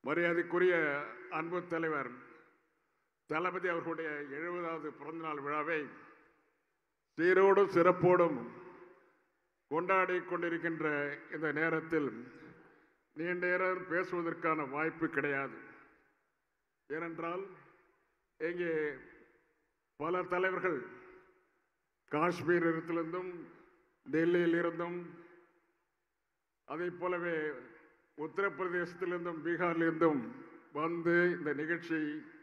மரியாதைக்குரிய அன்பு தலைவர் தளபதி அவர்களுடைய எழுபதாவது பிறந்தநாள் விழாவை சீரோடும் சிறப்போடும் கொண்டாடி கொண்டிருக்கின்ற இந்த நேரத்தில் நீண்ட நேரம் பேசுவதற்கான வாய்ப்பு கிடையாது ஏனென்றால் இங்கே பல தலைவர்கள் காஷ்மீரிலிருந்தும் டெல்லியிலிருந்தும் அதை போலவே உத்தரப்பிரதேசத்திலிருந்தும் பீகாரிலிருந்தும் வந்து இந்த நிகழ்ச்சி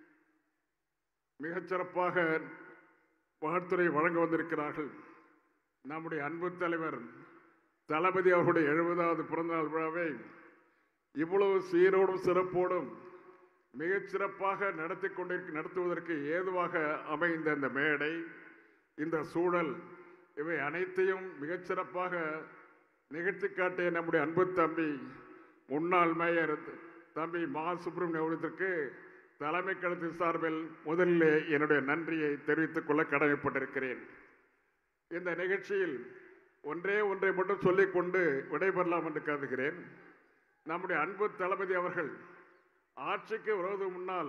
மிகச்சிறப்பாக வாழ்த்துறை வழங்க வந்திருக்கிறார்கள் நம்முடைய அன்பு தலைவர் தளபதி அவர்களுடைய எழுபதாவது பிறந்தநாள் விழாவை இவ்வளவு சீரோடும் சிறப்போடும் மிகச்சிறப்பாக நடத்தி கொண்டிருக்க நடத்துவதற்கு ஏதுவாக அமைந்த இந்த மேடை இந்த சூழல் இவை அனைத்தையும் மிகச்சிறப்பாக நிகழ்த்தி காட்டிய நம்முடைய அன்பு தம்பி முன்னாள் மேயர் தம்பி மா சுப்பிரமணிய அவர்களுக்கு தலைமை கழகத்தின் சார்பில் முதலில் என்னுடைய நன்றியை தெரிவித்துக் கொள்ள கடமைப்பட்டிருக்கிறேன் இந்த நிகழ்ச்சியில் ஒன்றே ஒன்றை மட்டும் சொல்லிக்கொண்டு விடைபெறலாம் என்று கருதுகிறேன் நம்முடைய அன்பு தளபதி அவர்கள் ஆட்சிக்கு வருவது முன்னால்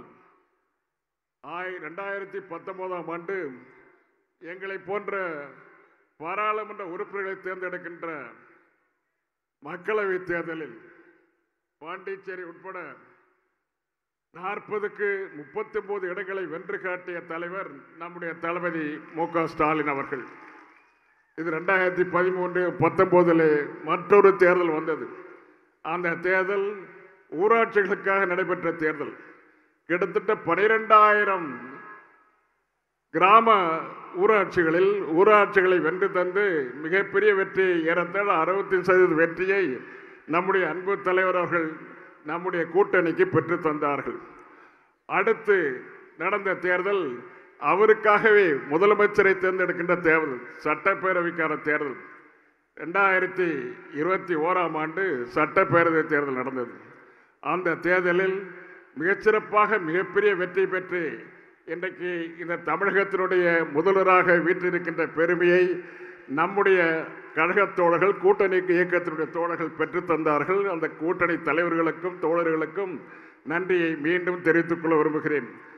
ஆய் ரெண்டாயிரத்தி பத்தொன்பதாம் ஆண்டு எங்களை போன்ற பாராளுமன்ற உறுப்பினர்களை தேர்ந்தெடுக்கின்ற மக்களவை தேர்தலில் பாண்டிச்சேரி உட்பட நாற்பதுக்கு முப்பத்தி ஒன்பது இடங்களை வென்று காட்டிய தலைவர் நம்முடைய தளபதி மு க ஸ்டாலின் அவர்கள் இது ரெண்டாயிரத்தி பதிமூன்று பத்தொன்பதில் மற்றொரு தேர்தல் வந்தது அந்த தேர்தல் ஊராட்சிகளுக்காக நடைபெற்ற தேர்தல் கிட்டத்தட்ட பனிரெண்டாயிரம் கிராம ஊராட்சிகளில் ஊராட்சிகளை வென்று தந்து மிகப்பெரிய வெற்றி ஏறத்தாழ அறுபத்தி சதவீத வெற்றியை நம்முடைய அன்பு தலைவர் அவர்கள் நம்முடைய கூட்டணிக்கு பெற்று தந்தார்கள் அடுத்து நடந்த தேர்தல் அவருக்காகவே முதலமைச்சரை தேர்ந்தெடுக்கின்ற தேர்தல் சட்டப்பேரவைக்கான தேர்தல் ரெண்டாயிரத்தி இருபத்தி ஓராம் ஆண்டு சட்டப்பேரவை தேர்தல் நடந்தது அந்த தேர்தலில் மிகச்சிறப்பாக மிகப்பெரிய வெற்றி பெற்று இன்றைக்கு இந்த தமிழகத்தினுடைய முதல்வராக வீற்றிருக்கின்ற பெருமையை நம்முடைய கழகத் தோழர்கள் கூட்டணி இயக்கத்தினுடைய தோழர்கள் பெற்று தந்தார்கள் அந்த கூட்டணி தலைவர்களுக்கும் தோழர்களுக்கும் நன்றியை மீண்டும் தெரிவித்துக் கொள்ள விரும்புகிறேன்